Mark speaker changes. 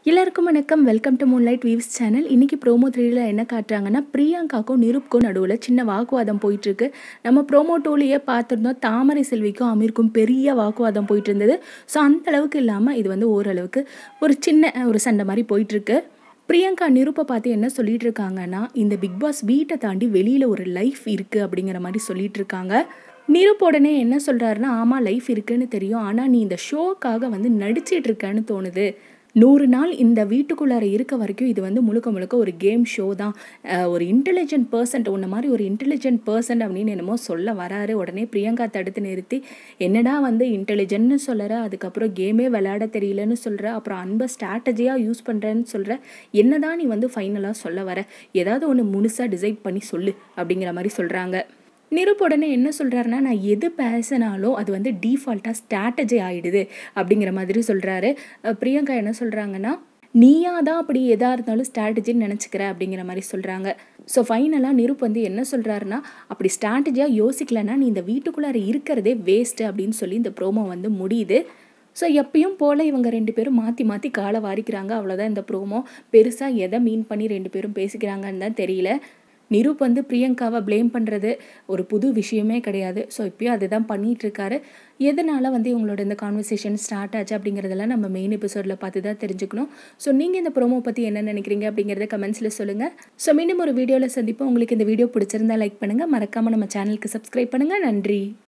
Speaker 1: எல்லாருக்கும் வணக்கம் welcome to moonlight weaves channel இன்றைக்கி ப்ரோமோ த்ரீல என்ன காட்டுறாங்கன்னா பிரியங்காக்கும் நிருப்க்கும் நடுவில் சின்ன வாக்குவாதம் போயிட்டுருக்கு நம்ம ப்ரோமோ டூலேயே பார்த்துருந்தோம் தாமரை செல்விக்கும் அமீருக்கும் பெரிய வாக்குவாதம் போயிட்டு இருந்தது ஸோ அந்த அளவுக்கு இல்லாமல் இது வந்து ஓரளவுக்கு ஒரு சின்ன ஒரு சண்டை மாதிரி போயிட்டுருக்கு பிரியங்கா நிருப்பை பார்த்து என்ன சொல்லிட்டு இருக்காங்கன்னா இந்த பிக் பாஸ் வீட்டை தாண்டி வெளியில் ஒரு லைஃப் இருக்குது அப்படிங்கிற மாதிரி சொல்லிட்டு இருக்காங்க நிருப் உடனே என்ன சொல்கிறாருன்னா ஆமாம் லைஃப் இருக்குன்னு தெரியும் ஆனால் நீ இந்த ஷோக்காக வந்து நடிச்சிட்டு இருக்கன்னு தோணுது நூறு நாள் இந்த வீட்டுக்குள்ளார இருக்க வரைக்கும் இது வந்து முழுக்க முழுக்க ஒரு கேம் ஷோ தான் அஹ் ஒரு இன்டெலிஜென்ட் பர்சன்ட் உன்ன மாதிரி ஒரு இன்டெலிஜென்ட் பர்சன்ட் அப்படின்னு என்னமோ சொல்ல வராரு உடனே பிரியங்கா தடுத்து நிறுத்தி என்னடா வந்து இன்டெலிஜென்ட்னு சொல்கிற அதுக்கப்புறம் கேமே விளையாட தெரியலன்னு சொல்கிற அப்புறம் அன்பை ஸ்ட்ராட்டஜியாக யூஸ் பண்ணுறேன்னு சொல்கிற என்னதான் நீ வந்து ஃபைனலாக சொல்ல வர ஏதாவது ஒன்று முழுசாக டிசைட் பண்ணி சொல்லு அப்படிங்கிற மாதிரி சொல்கிறாங்க நிருப் உடனே என்ன சொல்கிறாருன்னா நான் எது பேசினாலும் அது வந்து டீஃபால்ட்டாக ஸ்ட்ராட்டஜி ஆகிடுது அப்படிங்கிற மாதிரி சொல்கிறாரு பிரியங்கா என்ன சொல்கிறாங்கன்னா நீயா தான் அப்படி எதாக இருந்தாலும் ஸ்ட்ராட்டஜின்னு நினச்சிக்கிற அப்படிங்கிற மாதிரி சொல்கிறாங்க ஸோ ஃபைனலாக நிருப் வந்து என்ன சொல்கிறாருன்னா அப்படி ஸ்ட்ராட்டஜியாக யோசிக்கலன்னா நீ இந்த வீட்டுக்குள்ளார இருக்கிறதே வேஸ்ட்டு அப்படின்னு சொல்லி இந்த ப்ரோமோ வந்து முடியுது ஸோ எப்பயும் போல் இவங்க ரெண்டு பேரும் மாற்றி மாற்றி காலை வாரிக்கிறாங்க அவ்வளோதான் இந்த ப்ரோமோ பெருசாக எதை மீன் பண்ணி ரெண்டு பேரும் பேசிக்கிறாங்கன்னு தான் தெரியல நிரூப் வந்து பிரியங்காவை ப்ளேம் பண்ணுறது ஒரு புது விஷயமே கிடையாது ஸோ இப்போயும் அதுதான் பண்ணிகிட்டு இருக்காரு எதனால் வந்து இவங்களோட இந்த கான்வர்சேஷன் ஸ்டார்ட் ஆச்சு அப்படிங்கிறதெல்லாம் நம்ம மெயின் எபிசோடில் பார்த்து தான் தெரிஞ்சுக்கணும் ஸோ நீங்கள் இந்த ப்ரோமோ பற்றி என்ன நினைக்கிறீங்க அப்படிங்கிறத கமெண்ட்ஸில் சொல்லுங்கள் ஸோ மீண்டும் ஒரு வீடியோவில் சந்திப்போம் உங்களுக்கு இந்த வீடியோ பிடிச்சிருந்தா லைக் பண்ணுங்கள் மறக்காமல் நம்ம சேனலுக்கு சப்ஸ்கிரைப் பண்ணுங்கள் நன்றி